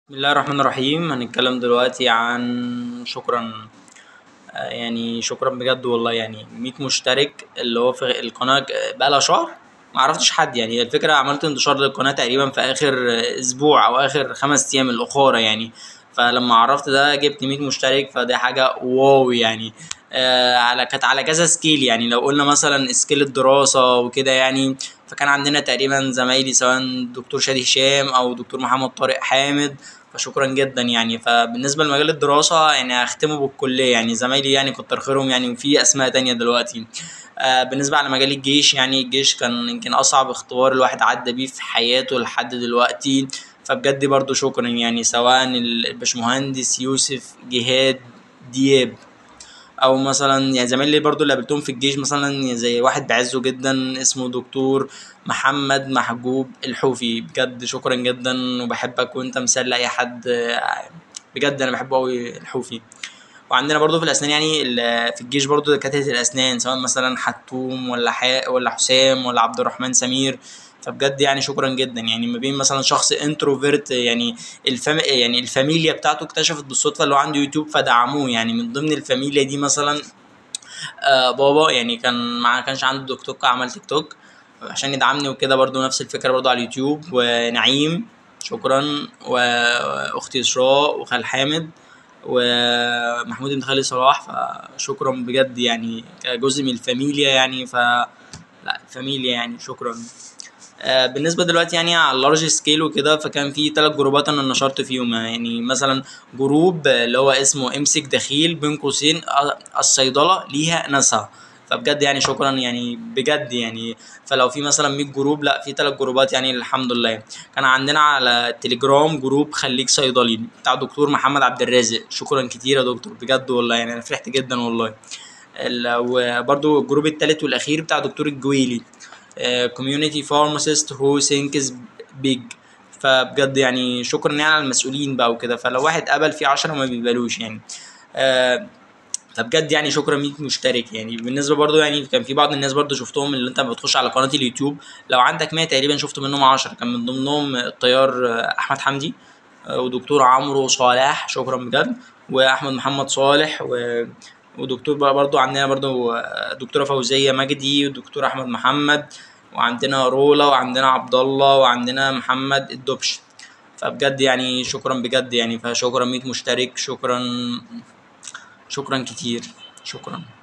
بسم الله الرحمن الرحيم هنتكلم دلوقتي عن شكرا يعني شكرا بجد والله يعني مية مشترك اللي هو في القناة بقالها شهر معرفتش حد يعني الفكرة عملت انتشار للقناة تقريبا في آخر أسبوع أو آخر خمس أيام الأخرى يعني فلما عرفت ده جبت مية مشترك فدي حاجة واو يعني آه على كانت على كذا سكيل يعني لو قلنا مثلا سكيل الدراسة وكده يعني فكان عندنا تقريبا زمايلي سواء دكتور شادي هشام أو دكتور محمد طارق حامد فشكرا جدا يعني فبالنسبة لمجال الدراسة يعني هختمه بالكلية يعني زمايلي يعني كتر خيرهم يعني وفي أسماء تانية دلوقتي آه بالنسبة على مجال الجيش يعني الجيش كان يمكن أصعب اختبار الواحد عدى بيه في حياته لحد دلوقتي فبجد برضو شكرا يعني سواء الباشمهندس يوسف جهاد دياب او مثلا يعني زمايلي برضو اللي قابلتهم في الجيش مثلا زي واحد بعزه جدا اسمه دكتور محمد محجوب الحوفي بجد شكرا جدا وبحبك وانت مثال لاي حد بجد انا بحبه قوي الحوفي وعندنا برضو في الاسنان يعني ال- في الجيش برضو دكاتره الاسنان سواء مثلا حتوم ولا حاء ولا حسام ولا عبد الرحمن سمير فبجد يعني شكرا جدا يعني ما بين مثلا شخص انتروفيرت يعني الفام يعني الفاميليا بتاعته اكتشفت بالصدفه اللي هو عنده يوتيوب فدعموه يعني من ضمن الفاميليا دي مثلا آه بابا يعني كان ما كانش عنده تيك توك عمل تيك توك عشان يدعمني وكده برضو نفس الفكره برضو على اليوتيوب ونعيم شكرا واختي اسراء وخال حامد ومحمود بن خالد صلاح فشكرا بجد يعني كجزء من الفاميليا يعني ف لا فاميليا يعني شكرا آه، بالنسبه دلوقتي يعني على اللارج سكيل وكده فكان في ثلاث جروبات انا نشرت فيهم يعني مثلا جروب اللي هو اسمه امسك دخيل بين قوسين آه، الصيدله ليها ناسها فبجد يعني شكرا يعني بجد يعني فلو في مثلا 100 جروب لا في ثلاث جروبات يعني الحمد لله كان عندنا على التليجرام جروب خليك صيدلي بتاع دكتور محمد عبد الرازق شكرا كتير يا دكتور بجد والله يعني انا فرحت جدا والله ال- وبرضو الجروب التالت والاخير بتاع دكتور الجويلي كوميونيتي فارماسيست هو ثينكس بيج فبجد يعني شكرا يعني على المسؤولين بقى وكده فلو واحد قبل في عشرة ما بيقبلوش يعني آه، فبجد يعني شكرا 100 مشترك يعني بالنسبه برضو يعني كان في بعض الناس برضو شفتهم اللي انت بتخش على قناه اليوتيوب لو عندك 100 تقريبا شفت منهم 10 كان من ضمنهم الطيار آه، احمد حمدي آه، ودكتور عمرو صالح شكرا بجد واحمد محمد صالح و ودكتور بقى برضو عندنا برضو آه، دكتوره فوزيه مجدي ودكتور احمد محمد وعندنا رولا وعندنا عبد الله وعندنا محمد الدبش فبجد يعني شكرا بجد يعني فشكرا 100 مشترك شكرا شكرا كتير شكرا